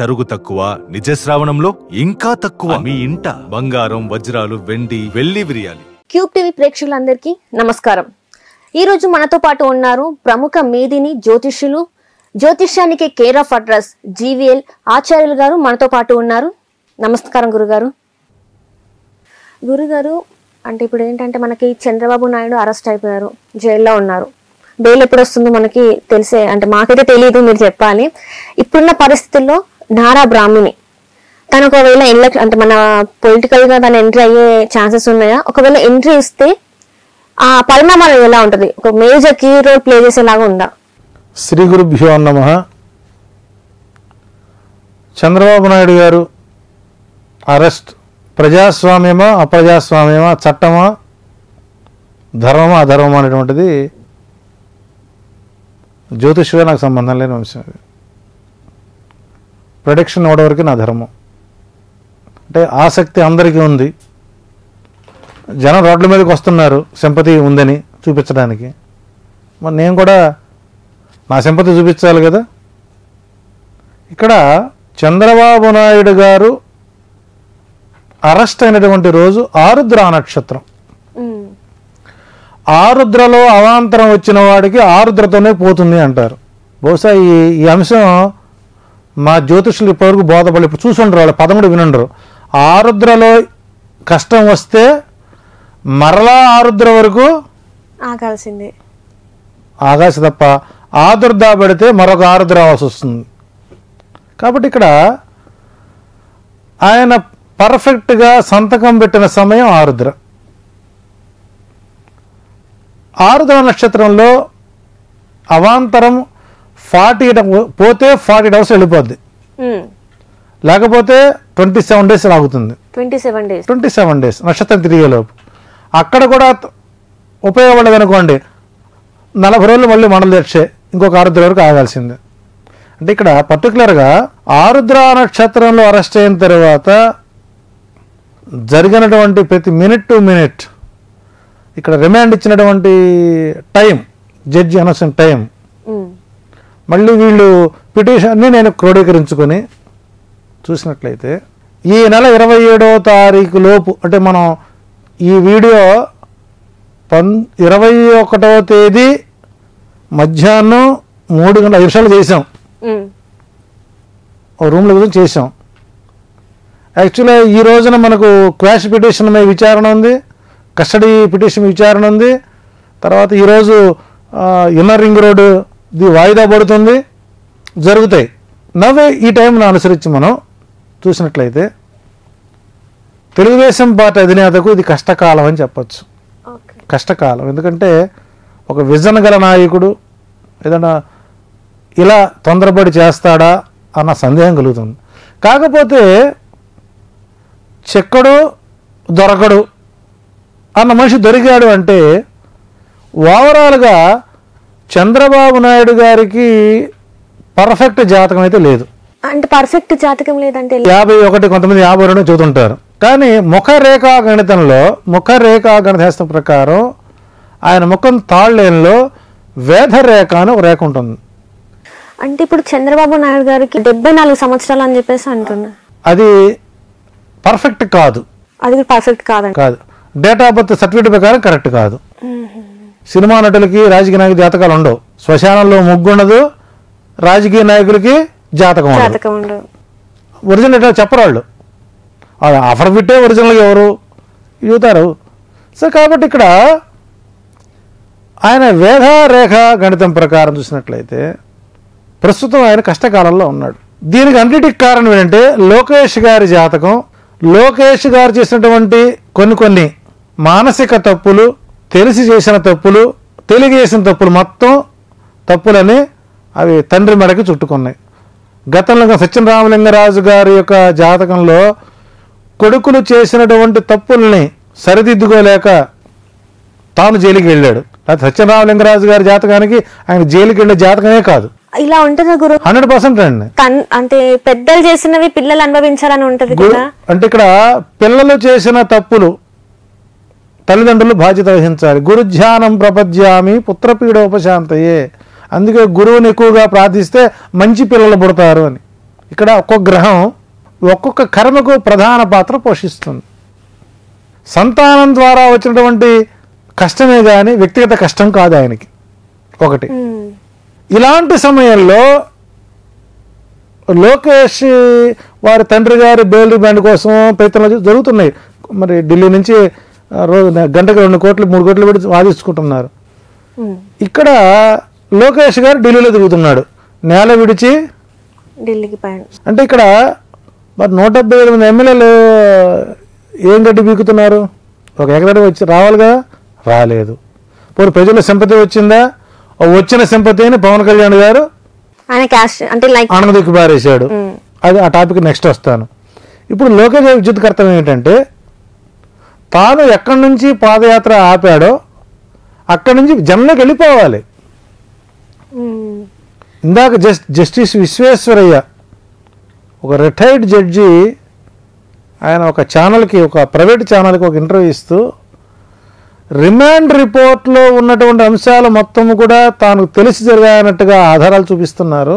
తరుగు తక్కువ నిజ శ్రావణంలో ఇంకా తక్కువ మీ ఇంట బంగారం వజ్రాలు వెండి వెళ్లి విరియాలి క్యూబ్ టీవీ ప్రేక్షకులందరికీ నమస్కారం ఈ రోజు మనతో పాటు ఉన్నారు ప్రముఖ మేదిని జ్యోతిష్యులు జ్యోతిష్యానికి care of address GVL Acharyulu గారు మనతో పాటు ఉన్నారు నమస్కారం గురుగారు గురుగారు అంటే ఇప్పుడు ఏంటంటే మనకి చంద్రబాబు నాయుడు అరెస్ట్ అయిపోయారు జైల్లో ఉన్నారు బెయిల్ ఎప్పుడు వస్తుందో మనకి తెలిసే అంటే మాకైతే తెలియదు మీరు చెప్పాలి ఇప్పుడున్న పరిస్థితుల్లో నారా బ్రాహ్మిణి తను ఒకవేళ ఎలక్ట్ అంటే మన పొలిటికల్ గా తను ఎంట్రీ అయ్యే ఛాన్సెస్ ఉన్నాయా ఒకవేళ ఎంట్రీ ఇస్తే ఆ పరిణామాలు ఎలా ఉంటది ఒక మేజర్ కీ రోల్ ప్లే చేసేలాగా ఉందా శ్రీ గురుభ్యో నమ చంద్రబాబు నాయుడు గారు అరెస్ట్ ప్రజాస్వామ్యమా అప్రజాస్వామ్యమా చట్టమా ధర్మమా అధర్మమా అనేటువంటిది జ్యోతిష్గా నాకు సంబంధం లేని అంశం ఇది ప్రొడిక్షన్ ఇవ్వడం వరకు నా ధర్మం అంటే ఆసక్తి అందరికీ ఉంది జనం రోడ్ల మీదకి వస్తున్నారు సింపతి ఉందని చూపించడానికి మరి నేను కూడా నా సింపతి చూపించాలి కదా ఇక్కడ చంద్రబాబు నాయుడు గారు అరెస్ట్ అయినటువంటి రోజు ఆరుద్ర నక్షత్రం ఆరుద్రలో అవాంతరం వచ్చిన వాడికి ఆరుద్రతోనే పోతుంది అంటారు బహుశా ఈ ఈ అంశం మా జ్యోతిషులు ఇప్పటివరకు బోధపడి ఇప్పుడు చూసుండ్రు వాళ్ళు పదమూడు వినుండ్రు ఆరుద్రలో కష్టం వస్తే మరలా ఆరుద్ర వరకు ఆగాల్సిందే ఆకాశ తప్ప ఆదుర్దా పెడితే మరొక ఆరుద్ర రావాల్సి వస్తుంది కాబట్టి ఇక్కడ ఆయన పర్ఫెక్ట్గా సంతకం పెట్టిన సమయం ఆరుద్ర ఆరుద్ర నక్షత్రంలో అవాంతరం ఫార్టీ పోతే ఫార్టీ అవర్స్ వెళ్ళిపోద్ది లేకపోతే ట్వంటీ సెవెన్ డేస్ ఆగుతుంది twenty seven days twenty seven days నక్షత్రం తిరిగేలోపు అక్కడ కూడా ఉపయోగపడదు అనుకోండి నలభై రోజులు మళ్ళీ మండల దీక్షే ఇంకొక ఆరుద్ర వరకు ఆగాల్సిందే అంటే ఇక్కడ పర్టికులర్గా ఆరుద్ర నక్షత్రంలో అరెస్ట్ అయిన తర్వాత జరిగినటువంటి ప్రతి మినిట్ టు మినిట్ ఇక్కడ రిమాండ్ ఇచ్చినటువంటి టైం జడ్జి అనవసరం టైం మళ్ళీ వీళ్ళు పిటిషన్ని నేను క్రోడీకరించుకొని చూసినట్లయితే ఈ నెల ఇరవై ఏడవ తారీఖు లోపు అంటే మనం ఈ వీడియో పన్ ఇరవై ఒకటవ తేదీ మధ్యాహ్నం మూడు గంటల ఐదు నిమిషాలు చేసాం ఓ రూమ్లో కూర్చొని చేసాం యాక్చువల్గా ఈ రోజున మనకు క్వాష్ పిటిషన్ మీద విచారణ ఉంది కస్టడీ పిటిషన్ విచారణ ఉంది తర్వాత ఈరోజు ఇన్నర్ రింగ్ రోడ్డు ది వాయిదా పడుతుంది జరుగుతాయి నవ్వే ఈ టైంను అనుసరించి మనం చూసినట్లయితే తెలుగుదేశం పార్టీ అధినేతకు ఇది కష్టకాలం అని చెప్పచ్చు ఓకే కష్టకాలం ఎందుకంటే ఒక విజన్ గల నాయకుడు ఏదైనా ఇలా తొందరపడి చేస్తాడా అన్న సందేహం కలుగుతుంది కాకపోతే చెక్కడు దొరకడు అన్న మనిషి దొరికాడు అంటే ఓవరాల్గా చంద్రబాబు నాయుడు గారికి పర్ఫెక్ట్ జాతకం అయితే లేదు అంటే పర్ఫెక్ట్ జాతకం లేదంటే ఎలా? యాభై ఒకటి కొంతమంది యాభై రెండు చెబుతుంటారు కానీ ముఖరేఖా గణితంలో ముఖరేఖా గణిత ప్రకారం ఆయన ముఖం తాళ్ళేన్లో వేధరేఖ అని ఒక రేఖ ఉంటుంది అంటే ఇప్పుడు చంద్రబాబు నాయుడు గారికి డెబ్బై నాలుగు సంవత్సరాలు అని చెప్పేసి అంటున్నా అది పర్ఫెక్ట్ కాదు అది కూడా పర్ఫెక్ట్ కాదండి కాదు డేట్ ఆఫ్ బర్త్ సర్టిఫికేట్ ప్రకారం కరెక్ట్ కాదు సినిమా నటులకి రాజకీయ నాయకుల జాతకాలు ఉండవు శ్మశానంలో ముగ్గు ఉండదు రాజకీయ నాయకులకి జాతకం ఉండదు జాతకం ఉండదు ఒరిజినల్ ఎట్లా చెప్పరు వాళ్ళు ఆఫర్ పెట్టే ఒరిజినల్ ఎవరు చూతారు సో కాబట్టి ఇక్కడ ఆయన వేద రేఖ గణితం ప్రకారం చూసినట్లయితే ప్రస్తుతం ఆయన కష్టకాలంలో ఉన్నాడు దీనికి అన్నిటికి కారణం ఏంటంటే లోకేష్ గారి జాతకం లోకేష్ గారు చేసినటువంటి కొన్ని కొన్ని మానసిక తప్పులు తెలిసి చేసిన తప్పులు తెలియ చేసిన తప్పులు మొత్తం తప్పులని అవి తండ్రి మెడకి చుట్టుకున్నాయి గతంలో సత్యనరామలింగరాజు గారి యొక్క జాతకంలో కొడుకులు చేసినటువంటి తప్పుల్ని సరిదిద్దుకోలేక తాను జైలుకి వెళ్ళాడు లేకపోతే సత్యనరామలింగరాజు గారి జాతకానికి ఆయన జైలుకి వెళ్ళే జాతకమే కాదు ఇలా ఉంటుందా గురు హండ్రెడ్ పర్సెంట్ అండి తన్ అంటే పెద్దలు చేసినవి పిల్లలు అనుభవించాలని ఉంటది గురు- కదా అంటే ఇక్కడ పిల్లలు చేసిన తప్పులు తల్లిదండ్రులు బాధ్యత వహించాలి గురుధ్యానం ప్రపద్యామి పుత్రపీడోపశాంతయే అందుకే గురువుని ఎక్కువగా ప్రార్థిస్తే మంచి పిల్లలు పుడతారు అని ఇక్కడ ఒక్కొక్క గ్రహం ఒక్కొక్క కర్మకు ప్రధాన పాత్ర పోషిస్తుంది సంతానం ద్వారా వచ్చినటువంటి కష్టమే కానీ వ్యక్తిగత కష్టం కాదు ఆయనకి ఒకటి ఉమ్, ఇలాంటి సమయంలో లోకేష్ వారి తండ్రి గారి బెయిల్ బ్యాండ్ కోసం ప్రయత్నాలు జరుగుతున్నాయి మరి ఢిల్లీ నుంచి ఆ, రోజు గంటకు రెండు కోట్లు మూడు కోట్లు పెట్టి వాదించుకుంటున్నారు ఉమ్. ఇక్కడ లోకేష్ గారు ఢిల్లీలో తిరుగుతున్నాడు నేల విడిచి ఢిల్లీకి పైన అంటే ఇక్కడ మరి నూట డెబ్బై ఏడు మంది ఎమ్మెల్యేలు ఏం గడ్డి బీకుతున్నారు ఒక ఎకరానికి వచ్చి రావాలి కదా రాలేదు పోనీ ప్రజల సింపతి వచ్చిందా ఆ వచ్చిన సింపతిని పవన్ కళ్యాణ్ గారు ఆయన క్యాస్ట్ అంటే లైక్ ఆనందకి బారేశాడు ఉమ్, అది ఆ టాపిక్ నెక్స్ట్ వస్తాను ఇప్పుడు లోకేష్ గారి విద్యుత్ కర్తవ్యం ఏంటంటే తాను ఎక్కడి నుంచి పాదయాత్ర ఆపాడో అక్కడి నుంచి జనంలోకి వెళ్ళిపోవాలి ఉమ్, ఇందాక జస్ట్ జస్టిస్ విశ్వేశ్వరయ్య ఒక రిటైర్డ్ జడ్జి ఆయన ఒక ఛానల్కి ఒక ప్రైవేట్ ఛానల్కి ఒక ఇంటర్వ్యూ ఇస్తూ రిమాండ్ రిపోర్ట్లో ఉన్నటువంటి అంశాలు మొత్తం కూడా తాను తెలిసి జరిగానట్టుగా ఆధారాలు చూపిస్తున్నారు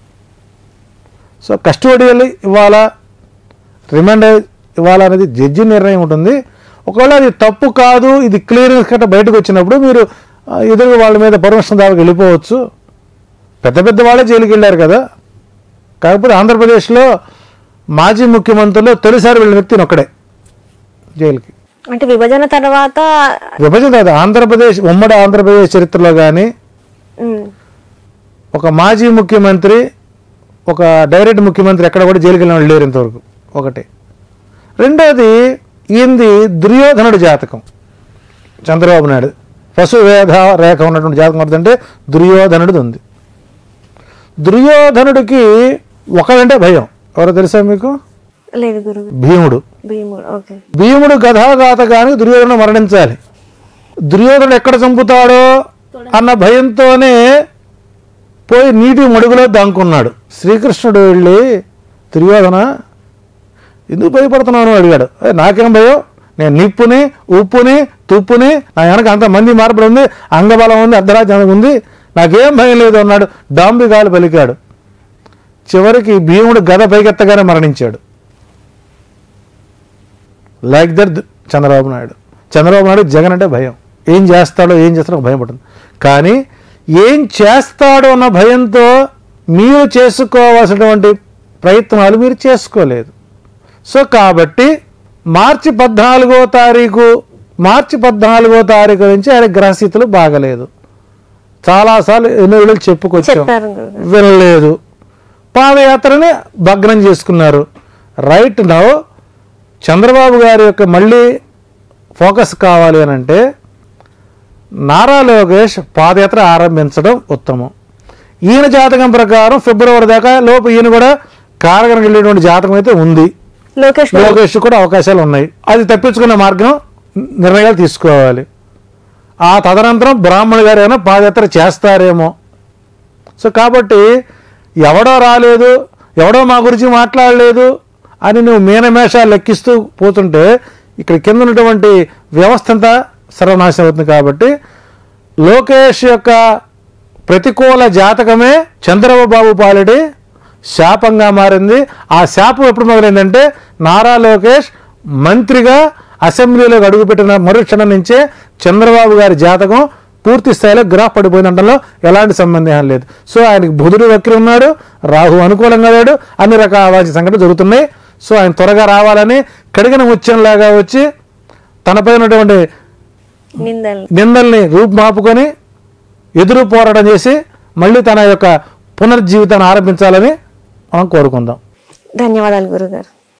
సో కస్టోడియల్ ఇవ్వాలా రిమాండ్ ఇవ్వాలా అనేది జడ్జి నిర్ణయం ఉంటుంది ఒకవేళ అది తప్పు కాదు ఇది క్లియర్ కట్ట బయటకు వచ్చినప్పుడు మీరు ఆ, ఎదురు వాళ్ళ మీద పర్మిషన్ దాకా వెళ్ళిపోవచ్చు పెద్ద పెద్ద వాళ్ళే జైలుకి వెళ్ళారు కదా కాకపోతే ఆంధ్రప్రదేశ్లో మాజీ ముఖ్యమంత్రులు తొలిసారి వెళ్ళిన వ్యక్తిని ఒక్కడే జైలుకి అంటే విభజన తర్వాత విభజన కాదు ఆంధ్రప్రదేశ్ ఉమ్మడి ఆంధ్రప్రదేశ్ చరిత్రలో కానీ ఉమ్, ఒక మాజీ ముఖ్యమంత్రి ఒక డైరెక్ట్ ముఖ్యమంత్రి ఎక్కడ కూడా జైలుకి వెళ్ళిన వాళ్ళు లేరు ఇంతవరకు ఒకటి రెండోది ఈయనది దుర్యోధనుడి జాతకం చంద్రబాబు నాయుడు పశువేధ రేఖ ఉన్నటువంటి జాతకం ఏంటంటే దుర్యోధనుడిది ఉంది దుర్యోధనుడికి ఒకడంటే భయం ఎవరో తెలుసా మీకు లేదు గురువు భీముడు భీముడు ఓకే భీముడు గదాఘాతకానికి దుర్యోధనుడు మరణించాలి దుర్యోధనుడు ఎక్కడ చంపుతాడో అన్న భయంతోనే పోయి నీటి మడుగులో దాంకున్నాడు శ్రీకృష్ణుడు వెళ్ళి దుర్యోధన ఎందుకు భయపడుతున్నావు అని అడిగాడు "ఏ, నాకేం భయం నేను నిప్పుని ఉప్పుని తుప్పుని నా వెనక అంత మంది మార్పులు ఉంది అంగబలం ఉంది అర్ధరాజ్యం ఉంది నాకేం భయం లేదు అన్నాడు డాంబిగాలు పలికాడు చివరికి భీముడు గద పైకెత్తగానే మరణించాడు లైక్ దట్ చంద్రబాబు నాయుడు చంద్రబాబు నాయుడు జగన్ అంటే భయం ఏం చేస్తాడో ఏం చేస్తాడో భయం పడుతుంది కానీ ఏం చేస్తాడో అన్న భయంతో మీరు చేసుకోవాల్సినటువంటి ప్రయత్నాలు మీరు చేసుకోలేదు సో కాబట్టి మార్చి పద్నాలుగో తారీఖు మార్చి పద్నాలుగో తారీఖు నుంచి ఆయన గ్రహస్థితులు బాగలేదు చాలాసార్లు ఎన్నో వేళలు చెప్పుకొచ్చాం చెప్పారు గురువు వినలేదు పాదయాత్రని భగ్నం చేసుకున్నారు రైట్ నౌ చంద్రబాబు గారి యొక్క మళ్ళీ ఫోకస్ కావాలి అని అంటే నారా లోకేష్ పాదయాత్ర ఆరంభించడం ఉత్తమం ఈయన జాతకం ప్రకారం ఫిబ్రవరి దాకా లోపు ఈయన కూడా కారగనకు వెళ్ళేటువంటి జాతకం అయితే ఉంది లోకేష్ బాబు లోకేష్ కూడా అవకాశాలు ఉన్నాయి అది తప్పించుకునే మార్గం నిర్ణయాలు తీసుకోవాలి ఆ తదనంతరం బ్రాహ్మణు గారు ఏమైనా పాదయాత్ర చేస్తారేమో సో కాబట్టి ఎవడో రాలేదు ఎవడో మా గురించి మాట్లాడలేదు అని నువ్వు మీనమేషాలు లెక్కిస్తూ పోతుంటే ఇక్కడ కింద ఉన్నటువంటి వ్యవస్థ అంతా సర్వనాశనం అవుతుంది కాబట్టి లోకేష్ యొక్క ప్రతికూల జాతకమే చంద్రబాబు పాలిడి శాపంగా మారింది ఆ శాపం ఎప్పుడు మొదలైందంటే నారా లోకేష్ మంత్రిగా అసెంబ్లీలోకి అడుగుపెట్టిన మరుక్షణం నుంచే చంద్రబాబు గారి జాతకం పూర్తి స్థాయిలో గ్రాఫ్ పడిపోయినంటలో ఎలాంటి సంబంధం లేదు సో ఆయనకి బుధుడు వక్రి ఉన్నాడు రాహు అనుకూలంగా లేడు అన్ని రకాల అవాంఛ సంఘటనలు జరుగుతున్నాయి సో ఆయన త్వరగా రావాలని కడిగిన ముత్యంలాగా వచ్చి తనపై ఉన్నటువంటి నిందలు నిందల్ని రూపుమాపుకొని ఎదురు పోరాటం చేసి మళ్ళీ తన యొక్క పునర్జీవితాన్ని ఆరంభించాలని మనం కోరుకుందాం ధన్యవాదాలు గురుగారు